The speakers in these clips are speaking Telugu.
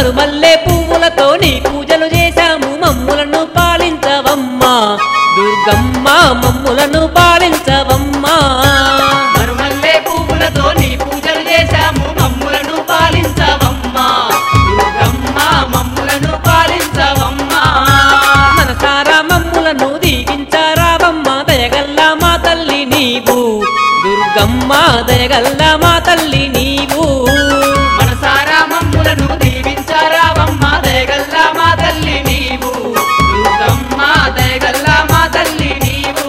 మరుమల్లే పువ్వులతో నీ పూజలు చేశాము మమ్ములను పాలించవమ్మా దుర్గమ్మ మమ్ములను పాలించవమ్మా మరుమల్లే పువ్వులతో నీ పూజలు చేశాము మమ్ములను పాలించవమ్మా దుర్గమ్మ మమ్ములను పాలించవమ్మా మనసారా మమ్ములను దీవించారావమ్మ దయగల్ల మా తల్లి నీవు దుర్గమ్మ దయగల్ల మా తల్లి నీవు మనసారా మమ్ములను దీవించారావమ్మ దయగల్ల మా తల్లి నీవు దుర్గమ్మ దయగల్ల మా తల్లి నీవు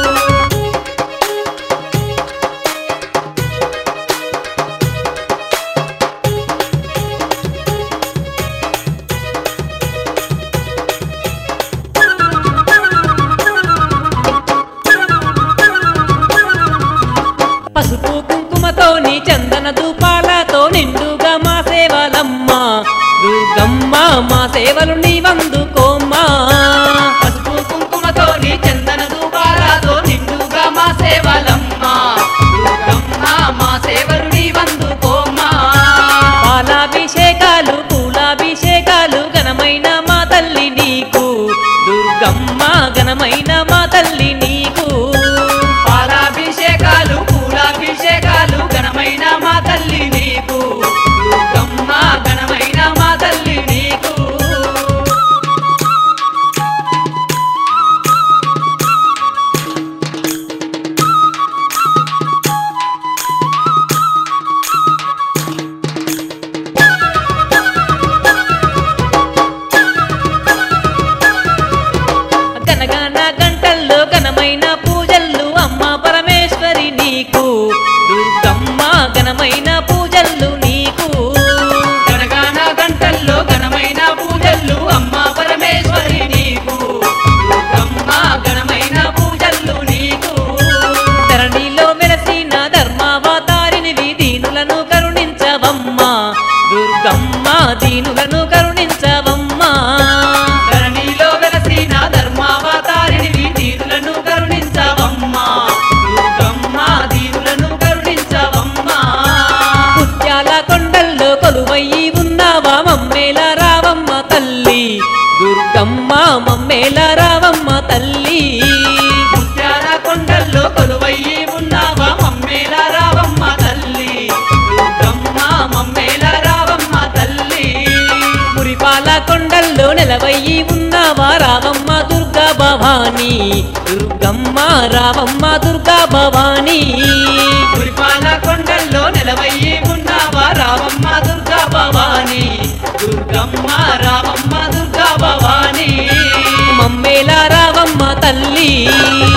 పసుపు కుంకుమతో నీ చందన ధూపాలతో నిండుగా మా సేవలమ్మ దుర్గమ్మ మా సేవలు నీవందుకోమ్మా పసుపు కుంకుమతో నీ చందన దూపాలతో నిండుగా మా సేవలమ్మ దుర్గమ్మ మా సేవలు నీవందుకోమ్మా పాలాభిషేకాలు పూలాభిషేకాలు ఘనమైన మా తల్లి నీకు దుర్గమ్మ ఘనమైన మా తల్లి నీకు పాలాభిషేకాలు పూలాభిషేకాలు ఘనమైన మా తల్లి నీకు దుర్గమ్మ ఘనమైన మా తల్లి నీకు గనగాన గంటల్లో ఘనమైన పూజల్లు అమ్మ పరమేశ్వరి నీకు దుర్గమ్మ ఘనమైన పూజల్లు నీకు గణగాన గంటల్లో ఘనమైన పూజలు అమ్మ పరమేశ్వరి నీకు దుర్గమ్మ ఘనమైన పూజలు నీకు ధరణిలో వెలసిన ధర్మావతారినివి దీనులను కరుణించవమ్మా దుర్గమ్మ దీనులను కరుణించవమ్మా ధరణిలో వెలసిన ధర్మావతారిణివి దీనులను కరుణించవమ్మా దుర్గమ్మ దీనులను కరుణించవమ్మా ముత్యాల కొండల్లో కొలువయ్యి ఉన్నావా మమ్మేల రావమ్మ తల్లి దుర్గమ్మ మమ్మేల రావమ్మ తల్లి ముత్యాల కొండల్లో కొలువయ్యి ఉన్నావా మమ్మేల రావమ్మ తల్లి దుర్గమ్మ మమ్మేల రావమ్మ తల్లి మురిపాల కొండల్లో నెలవయ్యి ఉన్నావా రావమ్మ దుర్గా భవానీ దుర్గమ్మ రావమ్మ దుర్గా భవానీ గురిపాల కొండల్లో నిలవయ్యి ఉన్నావా రావమ్మ దుర్గా భవాని దుర్గమ్మ రావమ్మ దుర్గా భవాని మమ్మేల రావమ్మ తల్లి